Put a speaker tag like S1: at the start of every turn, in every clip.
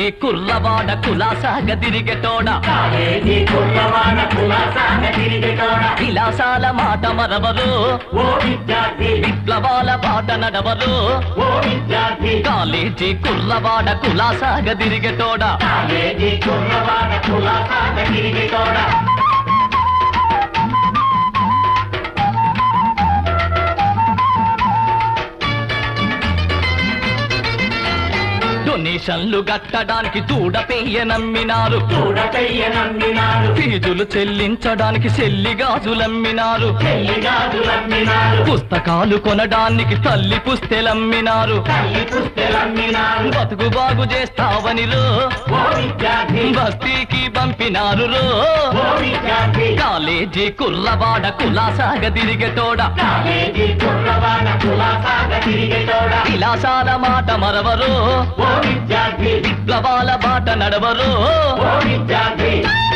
S1: కుర్రవాడ కులాసాగ తిరిగెటోడ
S2: college కుర్రవాడ కులాసాగ తిరిగేటోడ
S1: విలాసాల మాట మరవరు
S2: ఓ విద్యార్థి
S1: విప్లవాల బాట నడవరు
S2: ఓ విద్యార్థి
S1: కాలేజీ కుర్రవాడ కులాసాగ తిరిగెటోడ
S2: కాలేజీ కుర్రవాడ కులాసాగ తిరిగేటోడ
S1: డొనేషన్లు కట్టడానికి తూడపెయ్య నమ్మినారు
S2: చూడకయ్య నమ్మినారు
S1: ఫీజులు చెల్లించడానికి సెల్లి గాజులమ్మినారు
S2: చెల్లిగాజులమ్మినారు
S1: పుస్తకాలు కొనడానికి తల్లి పుస్తెలమ్మినారు
S2: తల్లి పుస్తెలమ్మినారు
S1: బతుకు బాగు చేస్తావని రో
S2: ఓ విద్యార్థి
S1: బస్తీకి పంపినారు రో
S2: ఓ విద్యార్థి
S1: కాలేజీ కుర్రవాడ కులాసాగ తిరిగెటోడ
S2: కాలేజీ కుర్రవాడ కులాసాగ తిరిగేటోడ
S1: విలాసాల మాట మరవరు
S2: ఓ విద్యార్థి
S1: విప్లవాల బాట నడవరు
S2: ఓ విద్యార్థి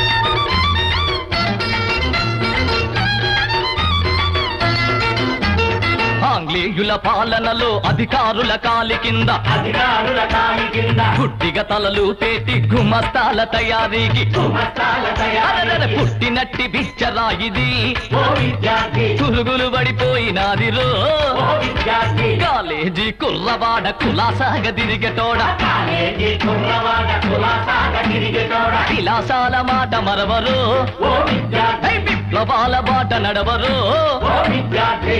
S1: ఆంగ్లేయుల పాలనలో అధికారుల కాలి కింద
S2: అధికారుల కాలి కింద
S1: పుట్టిగ తలలు పేటి గుమస్తాల తయారీకి
S2: గుమస్తాల
S1: అరెరెరె
S2: తయారీ
S1: పుట్టినట్టి బిచ్చరాయిది
S2: ఓ విద్యార్థి
S1: పురుగులు పడిపోయినాది రో
S2: ఓ విద్యార్థి
S1: కాలేజీ కుర్రవాడ కులాసాగ తిరిగెటోడ
S2: కాలేజీ కుర్రవాడ కులాసాగ తిరిగేటోడ
S1: విలాసాల మాట మరవరు
S2: ఓ విద్యార్థి
S1: ఐ విప్లవాల బాట నడవరు
S2: ఓ విద్యార్థి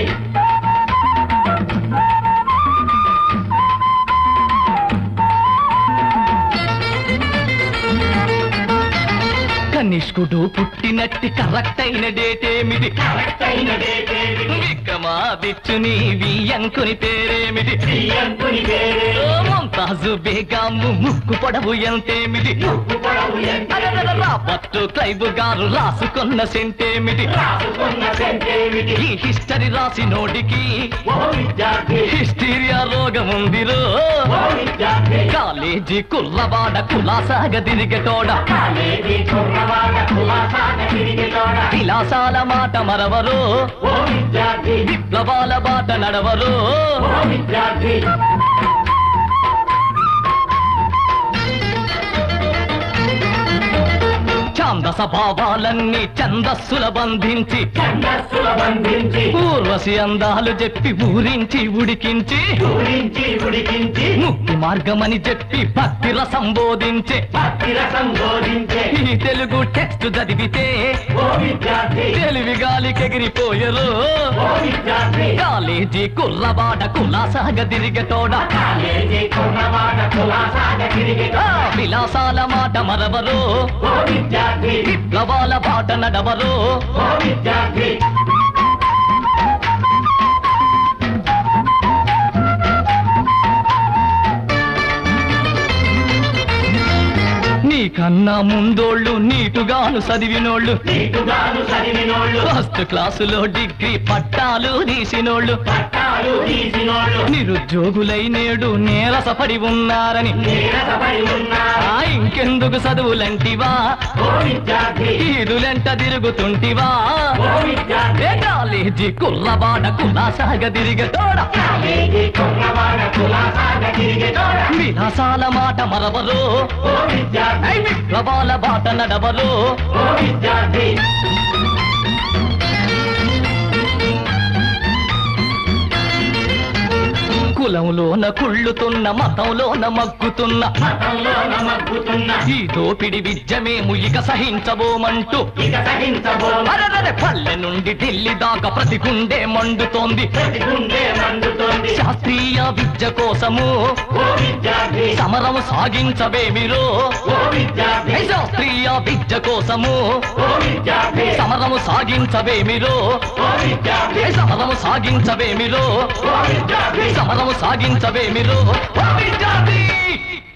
S1: కనిష్కుడు పుట్టినట్టి కరెక్ట్ అయిన డేట్ ఏమిటి
S2: కరెక్ట్ అయిన డేటేది
S1: విక్రమాదిత్యుని వియ్యంకుని పేరేమిటి
S2: బియ్యంకుని పేరే
S1: ఓ ముంతాజు బేగాము ముక్కు పొడవు ఎంతేమిటి
S2: ఉప్పు పొడవు ఎంత
S1: అరెరెరె రాబర్ట్ క్లైబ్ గారు రాసుకున్న సెంటేమిటి
S2: రాసుకున్న సెంటేమిటి
S1: ఈ హిస్టరీ రాసినోడికి
S2: ఓ విద్యార్థి
S1: హిస్టీరియా రోగం ఉందిరో
S2: ఓ విద్యార్థి
S1: కాలేజీ కుర్రవాడ కులాసాగ తిరిగెటోడ
S2: కాలేజీ కుర్రవాడ కులాసాగ తిరిగేటోడ
S1: విలాసాల మాట మరవరు
S2: ఓ విద్యార్థి
S1: విప్లవాల బాట నడవరు
S2: ఓ విద్యార్థి
S1: ఛాందస భావాలన్నీ ఛందస్సుల బంధించి
S2: ఛందస్సుల బంధించి
S1: ఊర్వశి అందాలు చెప్పి ఊరించి ఉడికించి
S2: పూరించి ఉడికించి
S1: ముక్తి మార్గమని చెప్పి భక్తి రసం బోధించే
S2: భక్తి రసం బోధించే
S1: ఈ తెలుగు టెక్స్ట్ చదివితే
S2: ఓ విద్యార్థి
S1: తెలివి గాలికెగిరిపోయరు
S2: ఓ విద్యార్థి
S1: కాలేజీ కుర్రవాడ కులాసాగ తిరిగెటోడ
S2: కాలేజీ కుర్రవాడ కులాసాగ
S1: ఆ
S2: తిరిగేటోడ
S1: విలాసాల మాట మరవరు
S2: ఓ విద్యార్థి
S1: విప్లవాల బాట నడవరు
S2: ఓ విద్యార్థి
S1: నీకన్నా ముందోళ్ళు నీటుగాను చదివినోళ్ళు
S2: నీటుగాను చదివినోళ్ళు
S1: ఫస్ట్ క్లాసులో డిగ్రీ పట్టాలు తీసినోళ్ళు
S2: పట్టాలు తీసినోళ్ళు
S1: నిరుద్యోగులై నేడు నేరసపడి ఉన్నారని
S2: నీరసపడి ఉన్నారు
S1: ఆ ఇంకెందుకు చదువులంటివా
S2: ఓ విద్యార్థి
S1: ఈదులెంట తిరుగుతుంటివా
S2: ఓ విద్యార్థి
S1: ఏ కాలేజీ కుర్రబాడ కులాసాగ తిరిగటోడ
S2: కాలేజీ కుర్రవాడ కులాసాగ తిరిగేటోడ
S1: విలాసాల మాట మరవరు
S2: ఓ విద్యార్థి
S1: ఐ విప్లవాల బాట నడవరు
S2: ఓ విద్యార్థి
S1: కులంలోన కుళ్ళుతున్న మతంలోన మగ్గుతున్న
S2: మతంలో నమగ్గుతున్న
S1: ఈ దోపిడి విద్య మేము ఇక సహించబోమంటూ
S2: ఇక సహించబో
S1: అరరరే పల్లె నుండి ఢిల్లీ దాకా ప్రతి గుండె మండుతోంది
S2: ప్రతి గుండె మండుతోంది
S1: శాస్త్రీయ విద్య కోసము
S2: ఓ విద్యార్థి
S1: సమరం సాగించవేమిరో
S2: ఓ విద్యార్థి
S1: శాస్త్రీయ విద్య కోసము
S2: ఓ విద్యార్థి
S1: సమరము సాగించవేమిరో
S2: ఓ విద్యార్థి
S1: సమరము సాగించవేమిరో
S2: ఓ విద్యార్థి
S1: సమరము సాగించవేమిరో ఓ విద్యార్థి